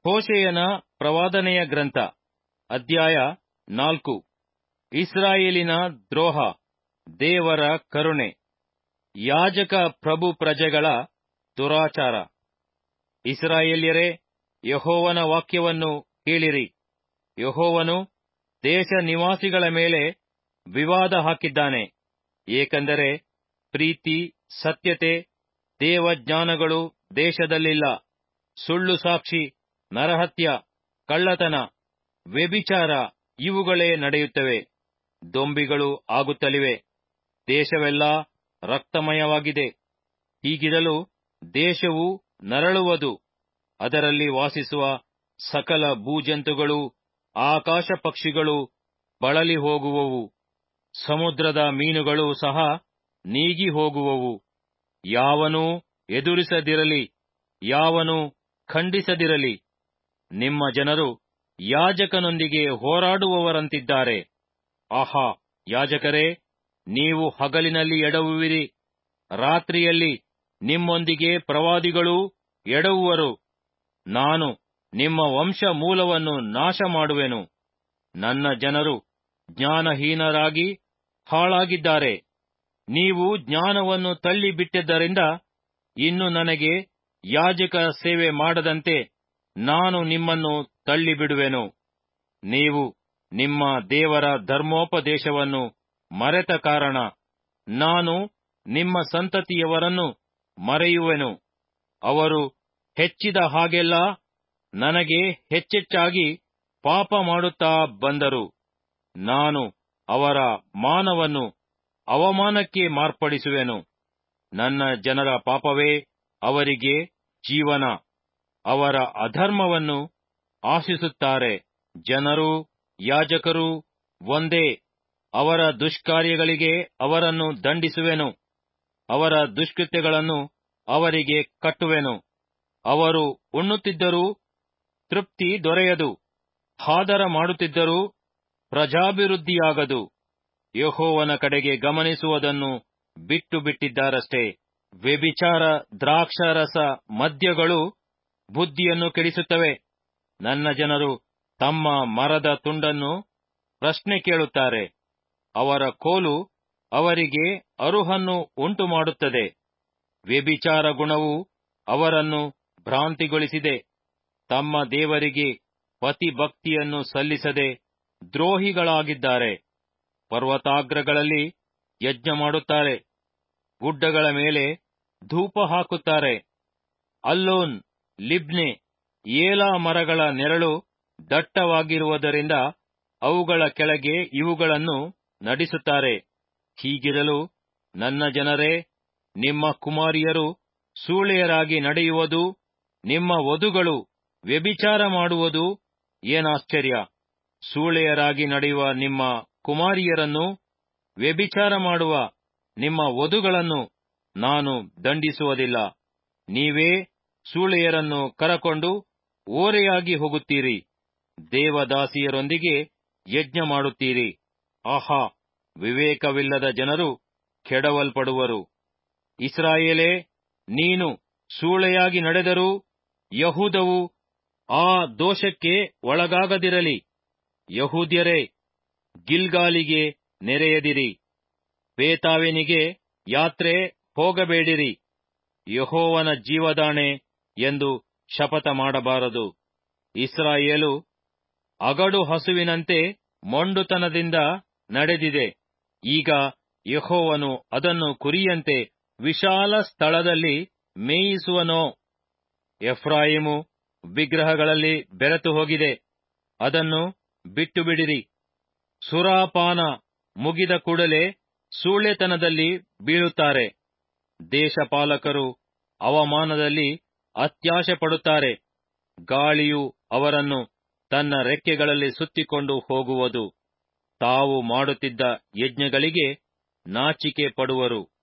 ಹೋಶೆಯನ ಪ್ರವಾದನೆಯ ಗ್ರಂಥ ಅಧ್ಯಾಯ ನಾಲ್ಕು ಇಸ್ರಾಯೇಲಿನ ದ್ರೋಹ ದೇವರ ಕರುಣೆ ಯಾಜಕ ಪ್ರಭು ಪ್ರಜೆಗಳ ದುರಾಚಾರ ಇಸ್ರಾಯೇಲ್ಯರೇ ಯಹೋವನ ವಾಕ್ಯವನ್ನು ಕೇಳಿರಿ ಯಹೋವನು ದೇಶ ನಿವಾಸಿಗಳ ಮೇಲೆ ವಿವಾದ ಹಾಕಿದ್ದಾನೆ ಏಕೆಂದರೆ ಪ್ರೀತಿ ಸತ್ಯತೆ ದೇವಜ್ಞಾನಗಳು ದೇಶದಲ್ಲಿಲ್ಲ ಸುಳ್ಳು ಸಾಕ್ಷಿ ನರಹತ್ಯ ಕಳ್ಳತನ ವ್ಯಭಿಚಾರ ಇವುಗಳೇ ನಡೆಯುತ್ತವೆ ದೊಂಬಿಗಳು ಆಗುತ್ತಲಿವೆ ದೇಶವೆಲ್ಲ ರಕ್ತಮಯವಾಗಿದೆ ಹೀಗಿರಲು ದೇಶವು ನರಳುವುದು ಅದರಲ್ಲಿ ವಾಸಿಸುವ ಸಕಲ ಭೂಜಂತುಗಳು ಆಕಾಶ ಪಕ್ಷಿಗಳು ಬಳಲಿ ಹೋಗುವವು ಸಮುದ್ರದ ಮೀನುಗಳು ಸಹ ನೀಗಿ ಹೋಗುವವು ಯಾವನೂ ಎದುರಿಸದಿರಲಿ ಯಾವನೂ ಖಂಡಿಸದಿರಲಿ ನಿಮ್ಮ ಜನರು ಯಾಜಕನೊಂದಿಗೆ ಹೋರಾಡುವವರಂತಿದ್ದಾರೆ ಆಹಾ ಯಾಜಕರೇ ನೀವು ಹಗಲಿನಲ್ಲಿ ಎಡವುವಿರಿ ರಾತ್ರಿಯಲ್ಲಿ ನಿಮ್ಮೊಂದಿಗೆ ಪ್ರವಾದಿಗಳೂ ಎಡವುವರು ನಾನು ನಿಮ್ಮ ವಂಶ ಮೂಲವನ್ನು ನಾಶ ಮಾಡುವೆನು ನನ್ನ ಜನರು ಜ್ಞಾನಹೀನರಾಗಿ ಹಾಳಾಗಿದ್ದಾರೆ ನೀವು ಜ್ಞಾನವನ್ನು ತಳ್ಳಿಬಿಟ್ಟಿದ್ದರಿಂದ ಇನ್ನು ನನಗೆ ಯಾಜಕ ಸೇವೆ ಮಾಡದಂತೆ ನಾನು ನಿಮ್ಮನ್ನು ತಳ್ಳಿಬಿಡುವೆನು ನೀವು ನಿಮ್ಮ ದೇವರ ಧರ್ಮೋಪದೇಶವನ್ನು ಮರೆತ ಕಾರಣ ನಾನು ನಿಮ್ಮ ಸಂತತಿಯವರನ್ನು ಮರೆಯುವೆನು ಅವರು ಹೆಚ್ಚಿದ ಹಾಗೆಲ್ಲ ನನಗೆ ಹೆಚ್ಚೆಚ್ಚಾಗಿ ಪಾಪ ಮಾಡುತ್ತಾ ಬಂದರು ನಾನು ಅವರ ಮಾನವನ್ನು ಅವಮಾನಕ್ಕೆ ಮಾರ್ಪಡಿಸುವೆನು ನನ್ನ ಜನರ ಪಾಪವೇ ಅವರಿಗೆ ಜೀವನ ಅವರ ಅಧರ್ಮವನ್ನು ಆಶಿಸುತ್ತಾರೆ ಜನರೂ ಯಾಜಕರೂ ಒಂದೇ ಅವರ ದುಷ್ಕಾರ್ಯಗಳಿಗೆ ಅವರನ್ನು ದಂಡಿಸುವೆನು ಅವರ ದುಷ್ಕೃತ್ಯಗಳನ್ನು ಅವರಿಗೆ ಕಟ್ಟುವೆನು ಅವರು ಉಣ್ಣುತ್ತಿದ್ದರೂ ತೃಪ್ತಿ ದೊರೆಯದು ಹಾದರ ಮಾಡುತ್ತಿದ್ದರೂ ಪ್ರಜಾಭಿವೃದ್ಧಿಯಾಗದು ಯಹೋವನ ಕಡೆಗೆ ಗಮನಿಸುವುದನ್ನು ಬಿಟ್ಟು ಬಿಟ್ಟಿದ್ದಾರಷ್ಟೇ ವ್ಯಭಿಚಾರ ದ್ರಾಕ್ಷಾರಸ ಮದ್ಯಗಳು ಬುದ್ಧಿಯನ್ನು ಕೆಡಿಸುತ್ತವೆ ನನ್ನ ಜನರು ತಮ್ಮ ಮರದ ತುಂಡನ್ನು ಪ್ರಶ್ನೆ ಕೇಳುತ್ತಾರೆ ಅವರ ಕೋಲು ಅವರಿಗೆ ಅರುಹನ್ನು ಉಂಟು ಮಾಡುತ್ತದೆ ವ್ಯಭಿಚಾರ ಗುಣವು ಅವರನ್ನು ಭ್ರಾಂತಿಗೊಳಿಸಿದೆ ತಮ್ಮ ದೇವರಿಗೆ ಪತಿಭಕ್ತಿಯನ್ನು ಸಲ್ಲಿಸದೆ ದ್ರೋಹಿಗಳಾಗಿದ್ದಾರೆ ಪರ್ವತಾಗ್ರಗಳಲ್ಲಿ ಯಜ್ಞ ಮಾಡುತ್ತಾರೆ ಗುಡ್ಡಗಳ ಮೇಲೆ ಧೂಪ ಹಾಕುತ್ತಾರೆ ಅಲ್ಲೋನ್ ಲಿಬ್ನೆ ಏಲಾ ಮರಗಳ ನೆರಳು ದಟ್ಟವಾಗಿರುವುದರಿಂದ ಅವುಗಳ ಕೆಳಗೆ ಇವುಗಳನ್ನು ನಡೆಸುತ್ತಾರೆ ಹೀಗಿರಲು ನನ್ನ ಜನರೇ ನಿಮ್ಮ ಕುಮಾರಿಯರು ಸೂಳೆಯರಾಗಿ ನಡೆಯುವುದು ನಿಮ್ಮ ವಧುಗಳು ವ್ಯಭಿಚಾರ ಮಾಡುವುದು ಏನಾಶ್ಚರ್ಯ ಸೂಳೆಯರಾಗಿ ನಡೆಯುವ ನಿಮ್ಮ ಕುಮಾರಿಯರನ್ನು ವ್ಯಭಿಚಾರ ಮಾಡುವ ನಿಮ್ಮ ವಧುಗಳನ್ನು ನಾನು ದಂಡಿಸುವುದಿಲ್ಲ ನೀವೇ ಸೂಳೆಯರನ್ನು ಕರಕೊಂಡು ಓರೆಯಾಗಿ ಹೋಗುತ್ತೀರಿ ದೇವದಾಸಿಯರೊಂದಿಗೆ ಯಜ್ಞ ಮಾಡುತ್ತೀರಿ ಆಹಾ ವಿವೇಕವಿಲ್ಲದ ಜನರು ಕೆಡವಲ್ಪಡುವರು ಇಸ್ರಾಯೇಲೇ ನೀನು ಸೂಳೆಯಾಗಿ ನಡೆದರೂ ಯಹೂದವು ಆ ದೋಷಕ್ಕೆ ಒಳಗಾಗದಿರಲಿ ಯಹೂದ್ಯರೇ ಗಿಲ್ಗಾಲಿಗೆ ನೆರೆಯದಿರಿ ಬೇತಾವೆನಿಗೆ ಯಾತ್ರೆ ಹೋಗಬೇಡಿರಿ ಯಹೋವನ ಜೀವದಾಣೆ ಎಂದು ಶಪಥ ಮಾಡಬಾರದು ಇಸ್ರಾಯೇಲು ಅಗಡು ಹಸುವಿನಂತೆ ಮೊಂಡುತನದಿಂದ ನಡೆದಿದೆ ಈಗ ಯಹೋವನು ಅದನ್ನು ಕುರಿಯಂತೆ ವಿಶಾಲ ಸ್ಥಳದಲ್ಲಿ ಮೇಯಿಸುವನೋ ಎಫ್ರಾಯಿಮು ವಿಗ್ರಹಗಳಲ್ಲಿ ಬೆರೆತು ಹೋಗಿದೆ ಅದನ್ನು ಬಿಟ್ಟು ಬಿಡಿರಿ ಸುರಾಪಾನ ಮುಗಿದ ಕೂಡಲೇ ಸೂಳೆತನದಲ್ಲಿ ಬೀಳುತ್ತಾರೆ ದೇಶಪಾಲಕರು ಅವಮಾನದಲ್ಲಿ ಅತ್ಯಾಶೆ ಪಡುತ್ತಾರೆ ಗಾಳಿಯು ಅವರನ್ನು ತನ್ನ ರೆಕ್ಕೆಗಳಲ್ಲಿ ಸುತ್ತಿಕೊಂಡು ಹೋಗುವುದು ತಾವು ಮಾಡುತ್ತಿದ್ದ ಯಜ್ಞಗಳಿಗೆ ನಾಚಿಕೆ ಪಡುವರು